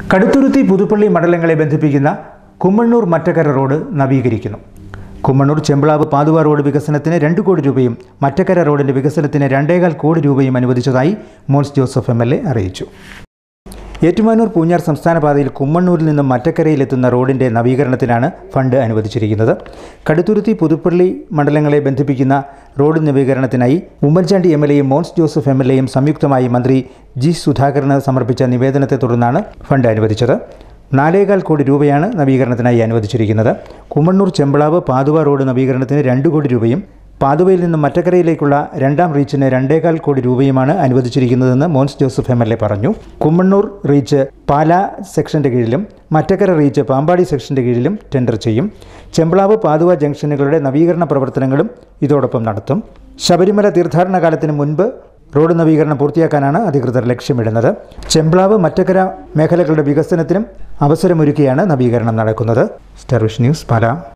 കടുത്തുരുത്തി പുതുപ്പള്ളി മണ്ഡലങ്ങളെ ബന്ധിപ്പിക്കുന്ന കുമ്മണ്ണൂർ മറ്റക്കര റോഡ് നവീകരിക്കുന്നു കുമ്മണ്ണൂർ ചെമ്പിളാവ് പാതുവ റോഡ് വികസനത്തിന് രണ്ട് കോടി രൂപയും മറ്റക്കര റോഡിന്റെ വികസനത്തിന് രണ്ടേകാൽ കോടി രൂപയും അനുവദിച്ചതായി Mons Joseph M L A അറിയിച്ചു ഏറ്റുമാനൂർ പൂഞ്ഞാർ സംസ്ഥാന പാതയിൽ കുമ്മണ്ണൂരിൽ നിന്നും മറ്റക്കരയിലെത്തുന്ന റോഡിന്റെ നവീകരണത്തിനാണ് ഫണ്ട് അനുവദിച്ചിരിക്കുന്നത് കടുത്തുരുത്തി പുതുപ്പള്ളി മണ്ഡലങ്ങളെ ബന്ധിപ്പിക്കുന്ന റോഡ് നവീകരണത്തിനായി ഉമ്മൻചാണ്ടി എം എൽ എയും മോൻസ് ജോസഫ് എം എൽ എയും സംയുക്തമായി മന്ത്രി ജി സുധാകരന് സമർപ്പിച്ച നിവേദനത്തെ തുടർന്നാണ് ഫണ്ട് അനുവദിച്ചത് നാലേകാൽ കോടി രൂപയാണ് നവീകരണത്തിനായി അനുവദിച്ചിരിക്കുന്നത് കുമ്മണ്ണൂർ ചെമ്പിളാവ് പാതുവ റോഡ് നവീകരണത്തിന് രണ്ട് കോടി രൂപയും പാതുവയിൽ നിന്നും മറ്റക്കരയിലേക്കുള്ള രണ്ടാം റീച്ചിന് രണ്ടേകാൽ കോടി രൂപയുമാണ് അനുവദിച്ചിരിക്കുന്നതെന്ന് Mons Joseph M L A പറഞ്ഞു കുമ്മണ്ണൂർ റീച്ച് പാലാ സെക്ഷന്റെ കീഴിലും മറ്റക്കര റീച്ച് പാമ്പാടി സെക്ഷന്റെ കീഴിലും ടെൻഡർ ചെയ്യും ചെമ്പിളാവ് പാതുവ ജംഗ്ഷനുകളുടെ നവീകരണ പ്രവർത്തനങ്ങളും ഇതോടൊപ്പം നടത്തും ശബരിമല തീർത്ഥാടന കാലത്തിന് മുൻപ് റോഡ് നവീകരണം പൂർത്തിയാക്കാനാണ് അധികൃതർ ലക്ഷ്യമിടുന്നത് ചെമ്പ്ലാവ് മറ്റക്കര മേഖലകളുടെ വികസനത്തിനും അവസരമൊരുക്കിയാണ് നവീകരണം നടക്കുന്നത് സ്റ്റാർ വിഷൻ ന്യൂസ് പാലാ